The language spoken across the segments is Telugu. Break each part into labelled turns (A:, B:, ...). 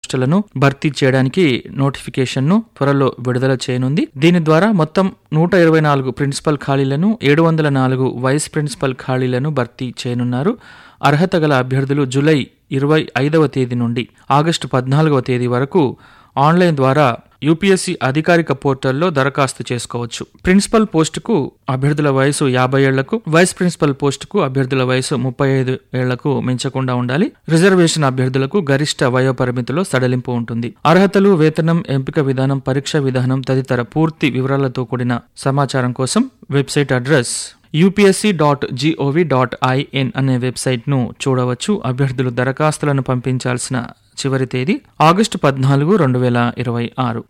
A: పోస్టులను భర్తీ చేయడానికి నోటిఫికేషన్ను త్వరలో విడుదల చేయనుంది దీని ద్వారా మొత్తం నూట ఇరవై నాలుగు ప్రిన్సిపల్ ఖాళీలను ఏడు వందల నాలుగు వైస్ ప్రిన్సిపల్ ఖాళీలను భర్తీ చేయనున్నారు అర్హత గల అభ్యర్థులు జూలై ఇరవై ఐదవ తేదీ నుండి ఆగస్టు పద్నాలుగవ తేదీ వరకు ఆన్లైన్ ద్వారా యూపీఎస్సీ అధికారిక పోర్టల్లో దరఖాస్తు చేసుకోవచ్చు ప్రిన్సిపల్ పోస్టుకు అభ్యర్థుల వయసు యాభై ఏళ్లకు వైస్ ప్రిన్సిపల్ పోస్టుకు అభ్యర్థుల వయసు ముప్పై ఐదు ఏళ్లకు మించకుండా ఉండాలి రిజర్వేషన్ అభ్యర్థులకు గరిష్ట వయోపరిమితిలో సడలింపు ఉంటుంది అర్హతలు వేతనం ఎంపిక విధానం పరీక్ష విధానం తదితర పూర్తి వివరాలతో కూడిన సమాచారం కోసం website address UPSC dot GOV dot IN అనే వెబ్సైట్ను చూడవచ్చు అభ్యర్థులు దరఖాస్తులను పంపించాల్సిన చివరి తేదీ ఆగస్టు పద్నాలుగు రెండు వేల ఇరవై ఆరు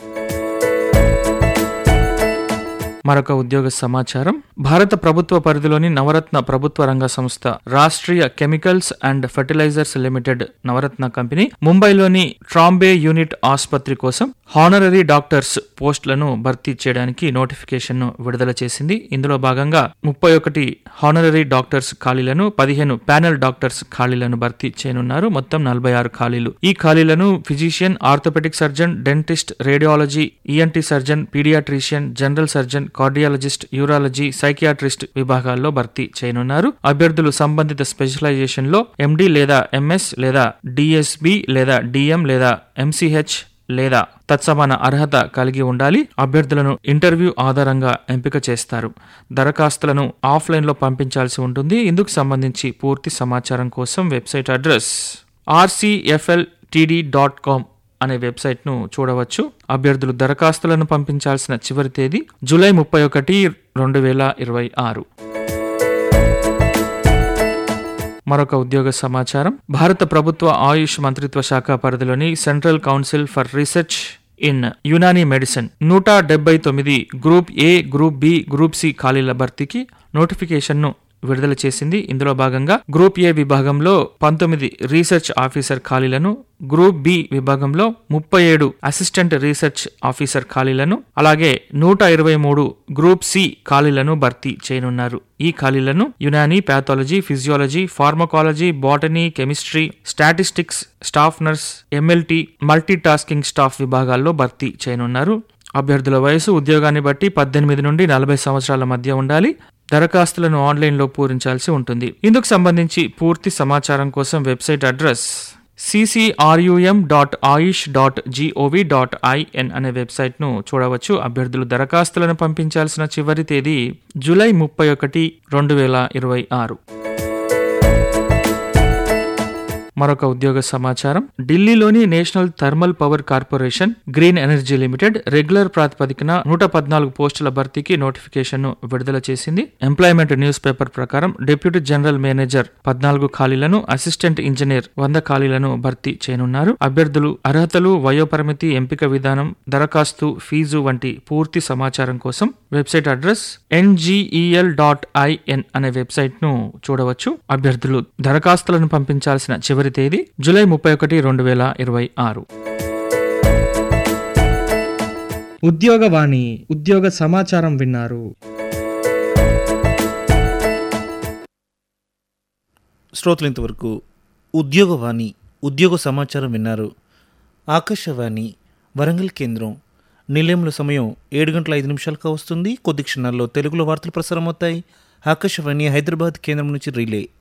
A: మరొక ఉద్యోగ సమాచారం భారత ప్రభుత్వ పరిధిలోని నవరత్న ప్రభుత్వ రంగ సంస్థ Rashtriya chemicals and fertilisers limited Navratna company ముంబైలోని ట్రాంబే యూనిట్ ఆసుపత్రి కోసం హానరరీ డాక్టర్స్ పోస్టులను భర్తీ చేయడానికి నోటిఫికేషన్ను విడుదల చేసింది ఇందులో భాగంగా ముప్పై ఒకటి హానరరీ డాక్టర్స్ ఖాళీలను పదిహేను ప్యానెల్ డాక్టర్స్ ఖాళీలను భర్తీ చేయనున్నారు మొత్తం నలభై ఆరు ఖాళీలు ఈ ఖాళీలను physician orthopaedic surgeon dentist radiology ENT surgeon paediatrician general surgeon cardiologist urology psychiatrist విభాగాల్లో భర్తీ చేయనున్నారు అభ్యర్థులు సంబంధిత స్పెషలైజేషన్ లో ఎండి లేదా ఎంఎస్ లేదా డిఎస్బి లేదా డిఎం లేదా ఎంసీహెచ్ లేదా తత్సమాన అర్హత కలిగి ఉండాలి అభ్యర్థులను ఇంటర్వ్యూ ఆధారంగా ఎంపిక చేస్తారు దరఖాస్తులను ఆఫ్లైన్లో పంపించాల్సి ఉంటుంది ఇందుకు సంబంధించి పూర్తి సమాచారం కోసం website address RCFL TD dot com అనే వెబ్సైట్ను చూడవచ్చు అభ్యర్థులు దరఖాస్తులను పంపించాల్సిన చివరి తేదీ జూలై ముప్పై ఒకటి రెండు వేల ఇరవై ఆరు మరొక ఉద్యోగ సమాచారం భారత ప్రభుత్వ ఆయుష్ మంత్రిత్వ శాఖ పరిధిలోని central council for research in Unani medicine నూట డెబ్బై తొమ్మిది group A group B group C ఖాళీల భర్తీకి నోటిఫికేషన్ను విడుదల చేసింది ఇందులో భాగంగా గ్రూప్ ఏ విభాగంలో పంతొమ్మిది రీసెర్చ్ ఆఫీసర్ ఖాళీలను గ్రూప్ బి విభాగంలో ముప్పై ఏడు అసిస్టెంట్ రీసెర్చ్ ఆఫీసర్ ఖాళీలను అలాగే నూట ఇరవై మూడు గ్రూప్ సి ఖాళీలను భర్తీ చేయనున్నారు ఈ ఖాళీలను Unani pathology physiology pharmacology botany chemistry statistics staff nurse MLT multi tasking staff విభాగాల్లో భర్తీ చేయనున్నారు అభ్యర్థుల వయసు ఉద్యోగాన్ని బట్టి పద్దెనిమిది నుండి నలభై సంవత్సరాల మధ్య ఉండాలి దరఖాస్తులను ఆన్లైన్లో పూరించాల్సి ఉంటుంది ఇందుకు సంబంధించి పూర్తి సమాచారం కోసం website address CCRUM dot AYUSH dot GOV dot IN అనే వెబ్సైట్ను చూడవచ్చు అభ్యర్థులు దరఖాస్తులను పంపించాల్సిన చివరి తేదీ జూలై ముప్పై ఒకటి రెండు వేల ఇరవై ఆరు మరొక ఉద్యోగ సమాచారం ఢిల్లీలోని national thermal power corporation green energy limited regular ప్రాతిపదికన నూట పద్నాలుగు పోస్టుల భర్తీకి నోటిఫికేషన్ ను విడుదల చేసింది ఎంప్లాయ్మెంట్ న్యూస్ పేపర్ ప్రకారం డిప్యూటీ జనరల్ మేనేజర్ పద్నాలుగు ఖాళీలను అసిస్టెంట్ ఇంజనీర్ వంద ఖాళీలను భర్తీ చేయనున్నారు అభ్యర్థులు అర్హతలు వయోపరిమితి ఎంపిక విధానం దరఖాస్తు ఫీజు వంటి పూర్తి సమాచారం కోసం website address NGEL dot IN అనే వెబ్సైట్ ను చూడవచ్చు అభ్యర్థులు దరఖాస్తులను పంపించాల్సిన చివరి తేదీ జూలై ముప్పై ఒకటి రెండు వేల ఇరవై ఆరు
B: ఉద్యోగవాణి ఉద్యోగ సమాచారం విన్నారు
C: శ్రోతలు ఇంతవరకు ఉద్యోగవాణి ఉద్యోగ సమాచారం విన్నారు ఆకాశవాణి వరంగల్ కేంద్రం నిలయంలో సమయం ఏడు గంటల ఐదు నిమిషాలకు వస్తుంది కొద్ది క్షణాల్లో తెలుగులో వార్తలు ప్రసారం అవుతాయి ఆకాశవాణి హైదరాబాద్ కేంద్రం నుంచి రిలే